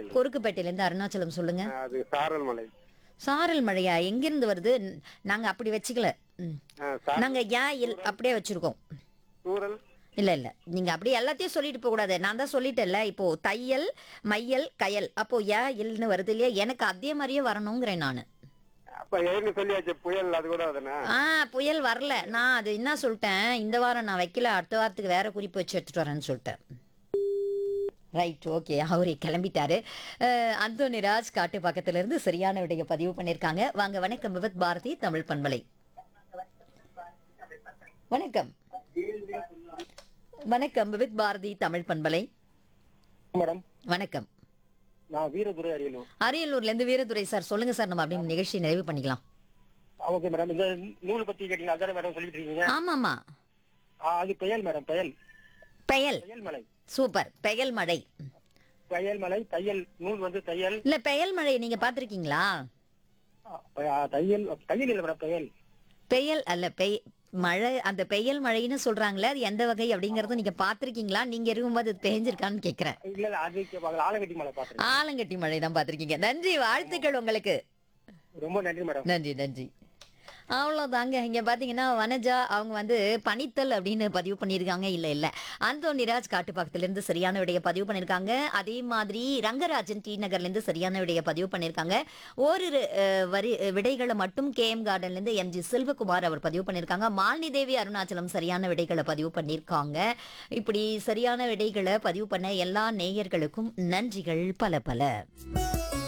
கொருக்குப்பேட்டையிலேருந்து அருணாச்சலம் சொல்லுங்க அது சாரல் மலை சாரல் மழையா எங்கிருந்து வருது ந- நாங்க அப்படி வச்சுக்கல ம். ஆ, சா- நாங்க யா இல் அப்படியே வச்சிருக்கோம் தூரல் இல்ல இல்ல நீங்க அப்படியே எல்லாத்தையும் சொல்லிட்டு போக கூடாது நான் தான் சொல்லிட்டேன்ல இப்போ தையல் மையல் கயல் அப்போ யா இல்னு வருது இல்லையா எனக்கு அதே மாதிரியே வரணுங்கிறேன் நான் அப்ப ஏன்னு சொல்லியாச்சு புயல் அது கூட அதுனா ஆ புயல் வரல நான் அது என்ன சொல்லிட்டேன் இந்த வாரம் நான் வைக்கல அடுத்த வாரத்துக்கு வேற குறிப்பு வச்சு எடுத்துட்டு வரேன்னு சொல்லிட்டேன் ரைட் ஓகே அவரே கிளம்பிட்டாரு அஹ், அந்தோனி ராஜ் காட்டு பக்கத்துல இருந்து சரியான விடைய பதிவு பண்ணிருக்காங்க வாங்க வணக்கம் விபத் பாரதி தமிழ் பண்பலை வணக்கம் வணக்கம் விவித் பாரதி தமிழ் பண்பலை மேடம் வணக்கம் நான் வீரதுரை அரியலூர் அரியலூர்ல இருந்து வீரதுரை சார் சொல்லுங்க சார் நம்ம அப்படியே நிகழ்ச்சி நிறைவு பண்ணிக்கலாம் ஓகே மேடம் இந்த நூல் பத்தி கேட்டீங்க அதான மேடம் சொல்லிட்டு இருக்கீங்க ஆமாமா ஆ, அது பெயல் மேடம் பெயல் பெயல் பெயல் மலை சூப்பர் பெயல் மழை பெயல் மலை தையல் நூல் வந்து தையல் இல்ல பெயல் மழை நீங்க பாத்திருக்கீங்களா ஆ, ஆ, தையல் தையல் இல்ல மேடம் பெயல் பெயல் அல்ல பெய் மழை அந்த பெயல் மழைன்னு சொல்றாங்களே அது எந்த வகை அப்படிங்கறத நீங்க பாத்திருக்கீங்களா நீங்க இருக்கும்போது அது பெய்ஞ்சிருக்கான்னு கேக்குறேன் இல்ல இல்ல அது கேட்பாங்க ஆலங்கட்டி மலை பாத்துருக்கேன் ஆலங்கட்டி மழை தான் பாத்திருக்கீங்க நன்றி வாழ்த்துக்கள் உங்களுக்கு ரொம்ப நன்றி மேடம் நன்றி நன்றி அவ்வளோதாங்க இங்கே பார்த்தீங்கன்னா வனஜா அவங்க வந்து பனித்தல் அப்படின்னு பதிவு பண்ணியிருக்காங்க இல்லை இல்லை அந்தோனிராஜ் காட்டுப்பாக்கத்துலேருந்து சரியான விடைய பதிவு பண்ணியிருக்காங்க அதே மாதிரி ரங்கராஜன் டி நகர்லேருந்து சரியான விடைய பதிவு பண்ணியிருக்காங்க ஓரிரு அஹ், வரி அஹ், விடைகளை மட்டும் கே எம் கார்டன்லேருந்து எம்ஜி செல்வகுமார் அவர் பதிவு பண்ணியிருக்காங்க மாலினி தேவி அருணாச்சலம் சரியான விடைகளை பதிவு பண்ணியிருக்காங்க இப்படி சரியான விடைகளை பதிவு பண்ண எல்லா நேயர்களுக்கும் நன்றிகள் பல பல